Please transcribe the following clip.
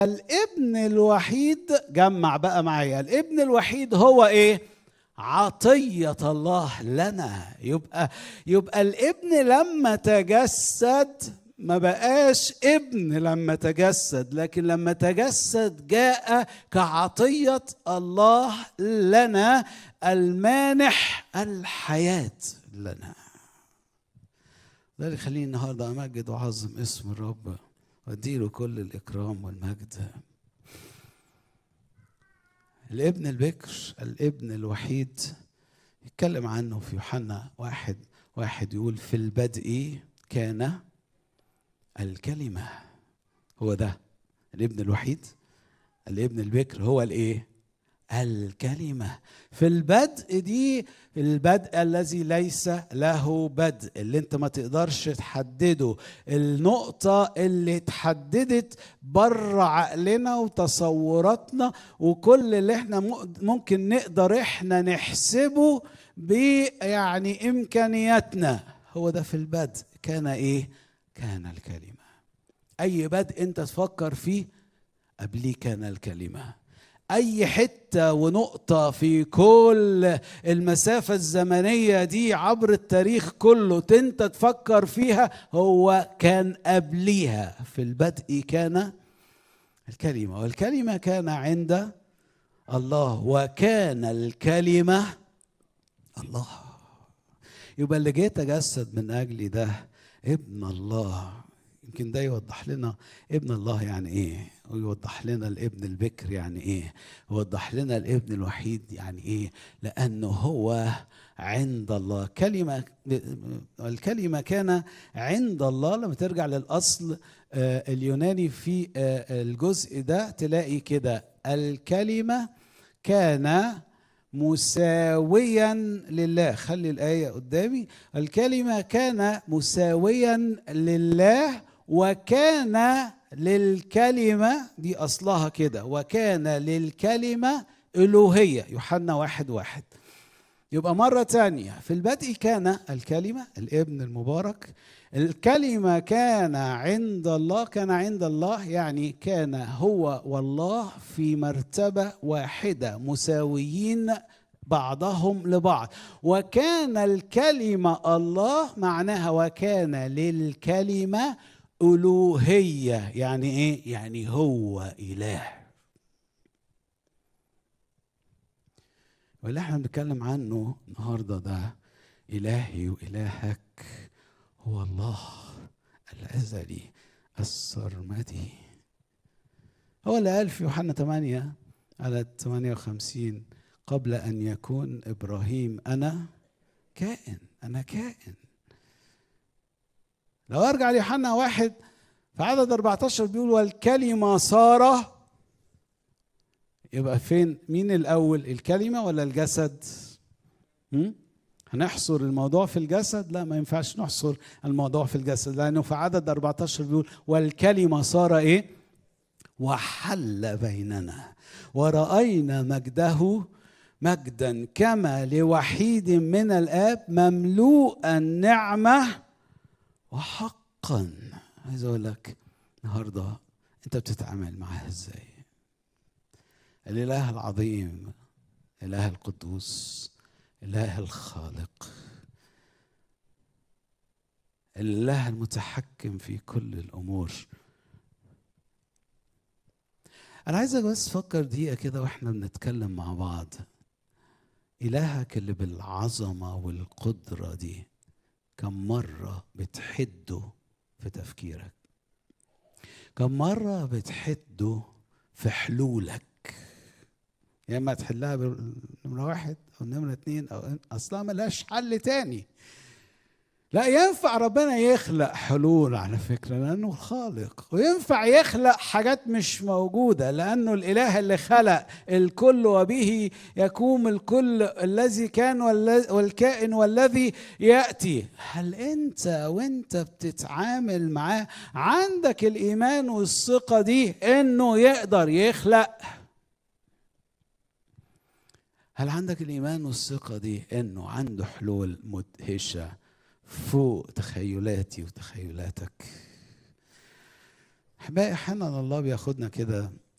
الابن الوحيد جمع بقى معايا الابن الوحيد هو ايه عطية الله لنا يبقى يبقى الابن لما تجسد ما بقاش ابن لما تجسد لكن لما تجسد جاء كعطية الله لنا المانح الحياة لنا ده اللي يخليني النهارده امجد واعظم اسم الرب واديله كل الاكرام والمجد الابن البكر الابن الوحيد يتكلم عنه في يوحنا واحد واحد يقول في البدء كان الكلمة هو ده الابن الوحيد الابن البكر هو الايه الكلمة في البدء دي البدء الذي ليس له بدء اللي انت ما تقدرش تحدده النقطة اللي اتحددت بره عقلنا وتصوراتنا وكل اللي احنا ممكن نقدر احنا نحسبه بيعني امكانياتنا هو ده في البدء كان ايه كان الكلمة اي بدء انت تفكر فيه قبليه كان الكلمه اي حته ونقطه في كل المسافه الزمنيه دي عبر التاريخ كله انت تفكر فيها هو كان قبليها في البدء كان الكلمه والكلمه كان عند الله وكان الكلمه الله يبقى اللي جه تجسد من اجلي ده ابن الله يمكن ده يوضح لنا ابن الله يعني ايه ويوضح لنا الابن البكر يعني ايه يوضح لنا الابن الوحيد يعني ايه لانه هو عند الله كلمة الكلمة كان عند الله لما ترجع للأصل اليوناني في الجزء ده تلاقي كده الكلمة كان مساويا لله خلي الآية قدامي الكلمة كان مساويا لله وكان للكلمة دي أصلها كده وكان للكلمة ألوهية يوحنا واحد واحد يبقى مرة تانية في البدء كان الكلمة الابن المبارك الكلمة كان عند الله كان عند الله يعني كان هو والله في مرتبة واحدة مساويين بعضهم لبعض وكان الكلمة الله معناها وكان للكلمة ألوهية يعني إيه؟ يعني هو إله واللي احنا بنتكلم عنه النهارده ده إلهي وإلهك هو الله الأزلي السرمدي هو اللي قال في يوحنا 8 على 58 قبل أن يكون إبراهيم أنا كائن أنا كائن لو ارجع ليوحنا واحد في عدد 14 بيقول والكلمه صار يبقى فين مين الاول الكلمه ولا الجسد هم؟ هنحصر الموضوع في الجسد لا ما ينفعش نحصر الموضوع في الجسد لانه في عدد 14 بيقول والكلمه صار ايه وحل بيننا ورأينا مجده مجدا كما لوحيد من الآب مملوءا نعمة وحقا عايز اقول لك النهارده انت بتتعامل معاه ازاي الاله العظيم اله القدوس اله الخالق الاله المتحكم في كل الامور انا عايزك بس فكر دقيقه كده واحنا بنتكلم مع بعض الهك اللي بالعظمه والقدره دي كم مرة بتحده في تفكيرك كم مرة بتحده في حلولك يا اما تحلها بنمرة واحد او نمرة اتنين او اصلا ملهاش حل تاني لا ينفع ربنا يخلق حلول على فكرة لأنه خالق وينفع يخلق حاجات مش موجودة لأنه الإله اللي خلق الكل وبه يقوم الكل الذي كان والكائن والذي يأتي هل أنت وأنت بتتعامل معاه عندك الإيمان والثقة دي إنه يقدر يخلق هل عندك الإيمان والثقة دي إنه عنده حلول مدهشة فوق تخيلاتي وتخيلاتك احبائي احيانا الله بياخدنا كده